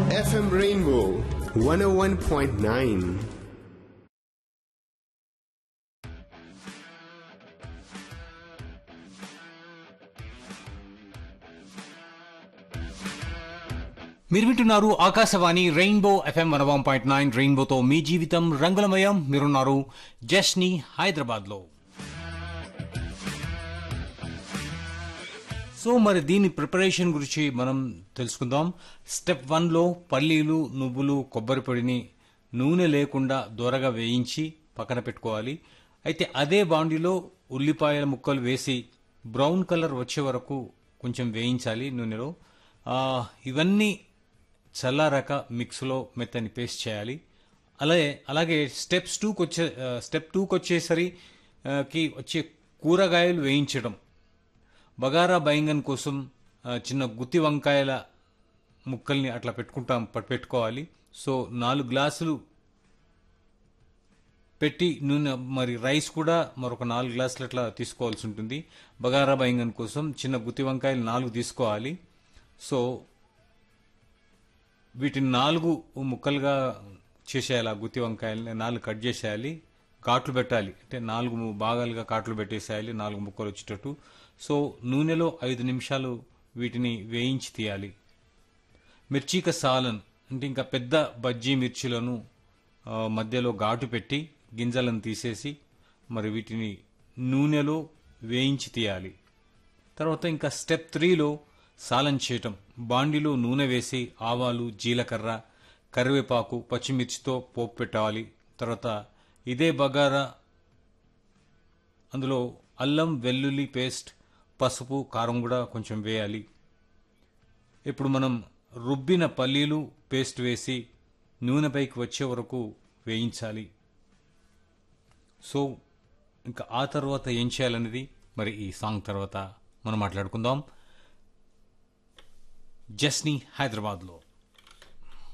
FM Rainbow 101.9. మీరు వింటున్నారు Akashvani rainbow FM one one point nine రెయిన్బోతో మీ జీవితం రంగులమయం మీరున్నారు జస్ని హైదరాబాద్లో సో మరి దీని ప్రిపరేషన్ గురించి మనం తెలుసుకుందాం స్టెప్ వన్లో పల్లీలు నువ్వులు కొబ్బరి పొడిని నూనె లేకుండా దోరగా వేయించి పక్కన పెట్టుకోవాలి అయితే అదే బాండిలో ఉల్లిపాయల ముక్కలు వేసి బ్రౌన్ కలర్ వచ్చే వరకు కొంచెం వేయించాలి నూనెలో ఆ, ఇవన్నీ చల్లారాక మిక్స్లో మెత్తని పేస్ట్ చేయాలి అలాగే అలాగే స్టెప్స్ టూకి వచ్చే ఆ, స్టెప్ టూకి వచ్చేసరి ఆ, కి వచ్చే కూరగాయలు వేయించడం బగారా బైంగన్ కోసం ఆ, చిన్న గుత్తి వంకాయల ముక్కల్ని అట్లా పెట్టుకుంటాం ప- పెట్టుకోవాలి సో నాలుగు గ్లాసులు పెట్టి నూనె మరి రైస్ కూడా మరొక నాలుగు గ్లాసులు అట్లా తీసుకోవాల్సి ఉంటుంది బగారా బైంగన్ కోసం చిన్న గుత్తి వంకాయలు నాలుగు తీసుకోవాలి సో వీటిని నాలుగు ముక్కలుగా చేసేయాలి ఆ గుత్తి వంకాయలని నాలుగు కట్ చేసేయాలి కాట్లు పెట్టాలి అంటే నాలుగు భాగాలుగా కాట్లు పెట్టేసేయాలి నాలుగు ముక్కలు వచ్చేటట్టు సో నూనెలో ఐదు నిమిషాలు వీటిని వేయించి తీయాలి మిర్చిక సాలన్ అంటే ఇంకా పెద్ద బజ్జీ మిర్చిలను ఆ, మధ్యలో ఘాటు పెట్టి గింజలను తీసేసి మరి వీటిని నూనెలో వేయించి తీయాలి తర్వాత ఇంకా స్టెప్ త్రీలో సాలం చేయటం బాండిలో నూనె వేసి ఆవాలు జీలకర్ర కరివేపాకు పచ్చిమిర్చితో పోపు పెట్టాలి తర్వాత ఇదే బగారా అందులో అల్లం వెల్లుల్లి పేస్ట్ పసుపు కారం కూడా కొంచెం వేయాలి ఇప్పుడు మనం రుబ్బిన పల్లీలు పేస్ట్ వేసి నూనెపైకి వచ్చే వరకు వేయించాలి సో ఇంకా ఆ తర్వాత ఏం చేయాలనేది మరి ఈ సాంగ్ తర్వాత మనం మాట్లాడుకుందాం జస్ని హైదరాబాద్లో